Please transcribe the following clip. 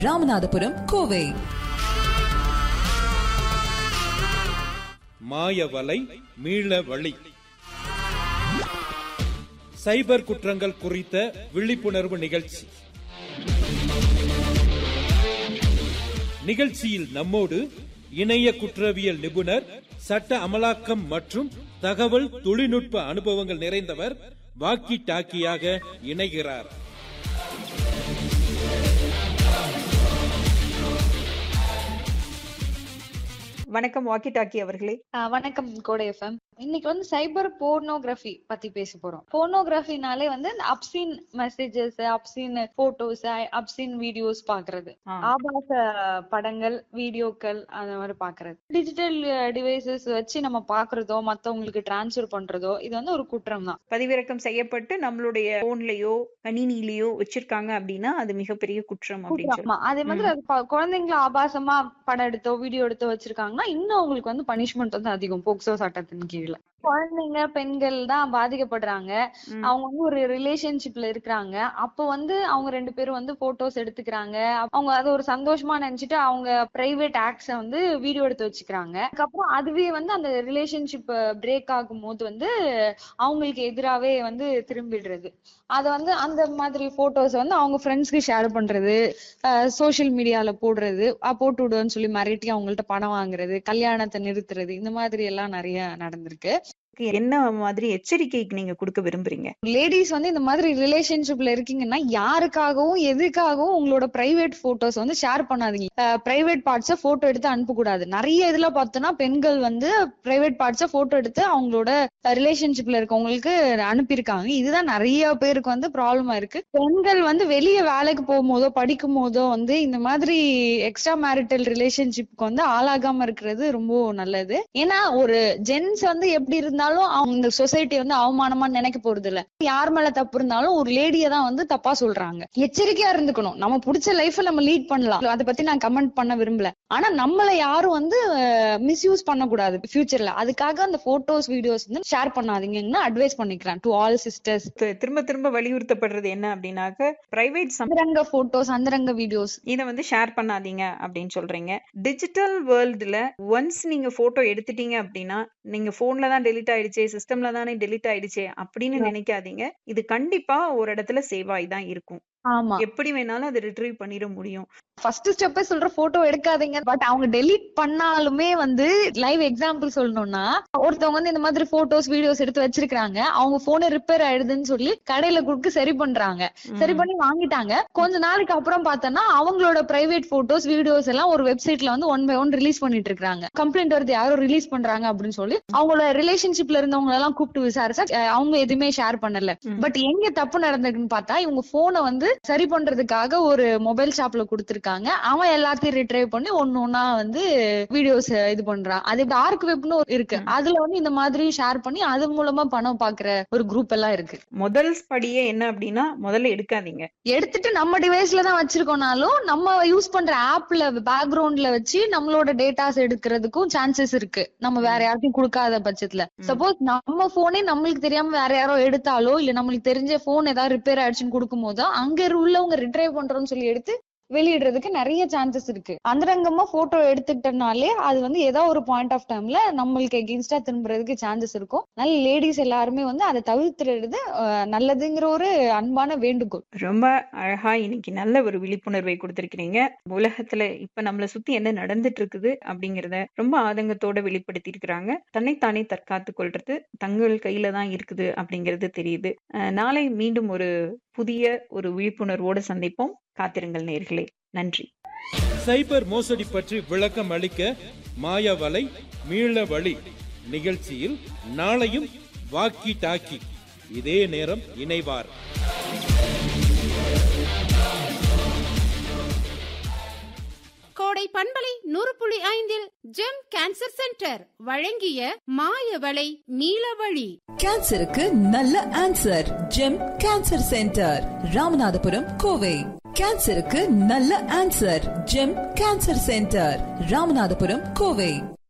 ராமநாதபுரம் கோவை மாயவலை மீள வழி சைபர் குற்றங்கள் குறித்த விழிப்புணர்வு நிகழ்ச்சி நிகழ்ச்சியில் நம்மோடு இணைய குற்றவியல் நிபுணர் சட்ட அமலாக்கம் மற்றும் தகவல் தொழில்நுட்ப அனுபவங்கள் நிறைந்தவர் வாக்கி டாக்கியாக இணைகிறார் வணக்கம் வாக்கி டாக்கி அவர்களே ஆஹ் வணக்கம் கோடை எஃப்எம் இன்னைக்கு வந்து சைபர் போர்னோகிராஃபி பத்தி பேச போறோம் போர்னோகிராஃபினாலே வந்து இந்த obscene messages obscene photos obscene videos பாக்குறது ஆ. ஆபாச படங்கள் வீடியோக்கள் அந்த மாதிரி பாக்குறது டிஜிட்டல் டிவைசஸ் வச்சு நம்ம பாக்குறதோ மத்தவங்களுக்கு டிரான்ஸ்ஃபர் பண்றதோ இது வந்து ஒரு குற்றம் தான் பதிவிறக்கம் செய்யப்பட்டு நம்மளுடைய போன்லயோ கணினிலயோ வச்சிருக்காங்க அப்படின்னா அது மிகப்பெரிய குற்றம் அப்படின்னு சொல்லி ஆமா அதே மாதிரி அது ப- குழந்தைங்களை ஆபாசமா படம் எடுத்தோ வீடியோ எடுத்தோ வச்சிருக்காங்கன்னா இன்னும் அவங்களுக்கு வந்து பனிஷ்மெண்ட் வந்து அதிகம் போக்சோ சட்டத்தின் கீழ குழந்தைங்க பெண்கள் தான் பாதிக்கப்படுறாங்க ம். அவங்க வந்து ஒரு ரிலேஷன்ஷிப்ல இருக்கிறாங்க அப்போ வந்து அவங்க ரெண்டு பேரும் வந்து போட்டோஸ் எடுத்துக்கிறாங்க அவங்க அது ஒரு சந்தோஷமா நினைச்சிட்டு அவங்க பிரைவேட் ஆக்ட்ஸ வந்து வீடியோ எடுத்து வச்சுக்கிறாங்க அதுக்கப்புறம் அதுவே வந்து அந்த ரிலேஷன்ஷிப் பிரேக் ஆகும் போது வந்து அவங்களுக்கு எதிராவே வந்து திரும்பிடுறது அத வந்து அந்த மாதிரி போட்டோஸ் வந்து அவங்க ஃப்ரெண்ட்ஸ்க்கு ஷேர் பண்றது சோஷியல் மீடியால போடுறது அஹ் போட்டு விடுன்னு சொல்லி மிரட்டி அவங்கள்ட்ட பணம் வாங்குறது கல்யாணத்தை நிறுத்துறது இந்த மாதிரி எல்லாம் நிறைய நடந்திருக்கு என்ன மாதிரி எச்சரிக்கை நீங்க கொடுக்க விரும்புறீங்க லேடிஸ் வந்து இந்த மாதிரி ரிலேஷன்ஷிப்ல இருக்கீங்கன்னா யாருக்காகவும் எதுக்காகவும் உங்களோட பிரைவேட் போட்டோஸ் வந்து ஷேர் பண்ணாதீங்க பிரைவேட் பார்ட்ஸ போட்டோ எடுத்து அனுப்பக்கூடாது நிறைய இதுல பார்த்தோம்னா பெண்கள் வந்து பிரைவேட் பார்ட்ஸ போட்டோ எடுத்து அவங்களோட ரிலேஷன்ஷிப்ல இருக்கவங்களுக்கு அனுப்பியிருக்காங்க இதுதான் நிறைய பேருக்கு வந்து ப்ராப்ளமா இருக்கு பெண்கள் வந்து வெளியே வேலைக்கு போகும்போதோ படிக்கும் போதோ வந்து இந்த மாதிரி எக்ஸ்ட்ரா மேரிட்டல் ரிலேஷன்ஷிப்க்கு வந்து ஆளாகாம இருக்கிறது ரொம்ப நல்லது ஏன்னா ஒரு ஜென்ஸ் வந்து எப்படி இருந்தாலும் அவங்க இந்த சொசைட்டி வந்து அவமானமா நினைக்க போறது இல்ல யார் மேல தப்பு இருந்தாலும் ஒரு லேடிய தான் வந்து தப்பா சொல்றாங்க எச்சரிக்கையா இருந்துக்கணும் நம்ம புடிச்ச லைஃப் நம்ம லீட் பண்ணலாம் அதை பத்தி நான் கமெண்ட் பண்ண விரும்பல ஆனா நம்மள யாரும் வந்து மிஸ்யூஸ் பண்ணக்கூடாது ஃபியூச்சர்ல அதுக்காக அந்த போட்டோஸ் வீடியோஸ் வந்து ஷேர் பண்ணாதீங்கன்னு அட்வைஸ் பண்ணிக்கிறேன் டு ஆல் சிஸ்டர்ஸ் தி- திரும்ப திரும்ப வலியுறுத்தப்படுறது என்ன அப்படின்னாக்க பிரைவேட் அந்தரங்க போட்டோஸ் அந்தரங்க வீடியோஸ் இதை வந்து ஷேர் பண்ணாதீங்க அப்படின்னு சொல்றீங்க டிஜிட்டல் வேர்ல்டுல ஒன்ஸ் நீங்க போட்டோ எடுத்துட்டீங்க அப்படின்னா நீங்க போன்ல தான் டெலிட் ஆயிடுச்சே சிஸ்டம்ல தானே டெலிட் ஆயிடுச்சே அப்படின்னு நினைக்காதீங்க இது கண்டிப்பா ஒரு இடத்துல சேவ் ஆகி தான் இருக்கும் ஆமா எப்படி வேணாலும் அதை ரிட்ரீவ் பண்ணிட முடியும் ஃபர்ஸ்ட் ஸ்டெப்பே சொல்ற போட்டோ எடுக்காதீங்க பட் அவங்க டெலீட் பண்ணாலுமே வந்து லைவ் எக்ஸாம்பிள் சொல்லணும்னா ஒருத்தவங்க வந்து இந்த மாதிரி போட்டோஸ் வீடியோஸ் எடுத்து வச்சிருக்காங்க அவங்க போனே ரிப்பேர் ஆயிடுதுன்னு சொல்லி கடையில கொடுத்து சரி பண்றாங்க சரி பண்ணி வாங்கிட்டாங்க கொஞ்ச நாளைக்கு அப்புறம் பார்த்தோன்னா அவங்களோட பிரைவேட் போட்டோஸ் வீடியோஸ் எல்லாம் ஒரு வெப்சைட்ல வந்து ஒன் பை ஒன் ரிலீஸ் பண்ணிட்டு இருக்காங்க கம்ப்ளைண்ட் வருது யாரோ ரிலீஸ் பண்றாங்க அப்படின்னு சொல்லி அவங்களோட ரிலேஷன்ஷிப்ல இருந்தவங்க எல்லாம் கூப்பிட்டு விசாரிச்சா அஹ் அவங்க எதுவுமே ஷேர் பண்ணல ம். பட் எங்க தப்பு நடந்திருக்குன்னு பார்த்தா இவங்க போனை வந்து சரி பண்றதுக்காக ஒரு மொபைல் ஷாப்ல கொடுத்திருக்காங்க அவன் எல்லாத்தையும் ரிட்ரைவ் பண்ணி ஒன்னு ஒன்னா வந்து வீடியோஸ் இது பண்றான் அது டார்க் வெப்னு இருக்கு ம். அதுல வந்து இந்த மாதிரி ஷேர் பண்ணி அது மூலமா பணம் பாக்குற ஒரு குரூப் எல்லாம் இருக்கு முதல் படியே என்ன அப்படின்னா முதல்ல எடுக்காதீங்க எடுத்துட்டு நம்ம டிவைஸ்ல தான் வச்சிருக்கோம்னாலும் நம்ம யூஸ் பண்ற ஆப்ல பேக்ரவுண்ட்ல வச்சு நம்மளோட டேட்டாஸ் எடுக்கிறதுக்கும் சான்சஸ் இருக்கு நம்ம வேற யாருக்கும் கொடுக்காத பட்சத்துல ம். சப்போஸ் நம்ம போனே நம்மளுக்கு தெரியாம வேற யாரோ எடுத்தாலோ இல்ல நம்மளுக்கு தெரிஞ்ச போன் ஏதாவது ரிப்பேர் ஆயிடுச்சுன்னு கொடுக்கும் போதோ அங்க உள்ளவங்க ரிட்ரைவ் பண்றோம்னு சொல்லி எடுத்து வெளியிடுறதுக்கு நிறைய சான்சஸ் இருக்கு அந்தரங்கமா போட்டோ எடுத்துக்கிட்டனாலே அது வந்து ஏதோ ஒரு பாயிண்ட் ஆஃப் டைம்ல நம்மளுக்கு எகென்ஸ்டா திரும்புறதுக்கு சான்சஸ் இருக்கும் நல்ல லேடிஸ் எல்லாருமே வந்து அதை தவிர்த்துறது அஹ், நல்லதுங்கிற ஒரு அன்பான வேண்டுகோள் ரொம்ப அழகா இன்னைக்கு நல்ல ஒரு விழிப்புணர்வை கொடுத்திருக்கிறீங்க உலகத்துல இப்ப நம்மள சுத்தி என்ன நடந்துட்டு இருக்குது அப்படிங்கறத ரொம்ப ஆதங்கத்தோட வெளிப்படுத்தி இருக்கிறாங்க தன்னைத்தானே தற்காத்து கொள்றது தங்கள் கையில தான் இருக்குது அப்படிங்கிறது தெரியுது அஹ் நாளை மீண்டும் ஒரு புதிய ஒரு விழிப்புணர்வோடு சந்திப்போம் காத்திருங்கள் நேர்களே நன்றி சைபர் மோசடி பற்றி விளக்கம் அளிக்க மாயவலை மீள வழி நிகழ்ச்சியில் நாளையும் வாக்கி டாக்கி இதே நேரம் இணைவார் கோடை பண்பலை நூறு புள்ளி ஐந்தில் ஜெம் கேன்சர் சென்டர் வழங்கிய மாயவளை நீலவழி கேன்சருக்கு நல்ல answer GEM cancer centre Ramanathapuram Kovai கேன்சருக்கு நல்ல answer GEM cancer centre Ramanathapuram Kovai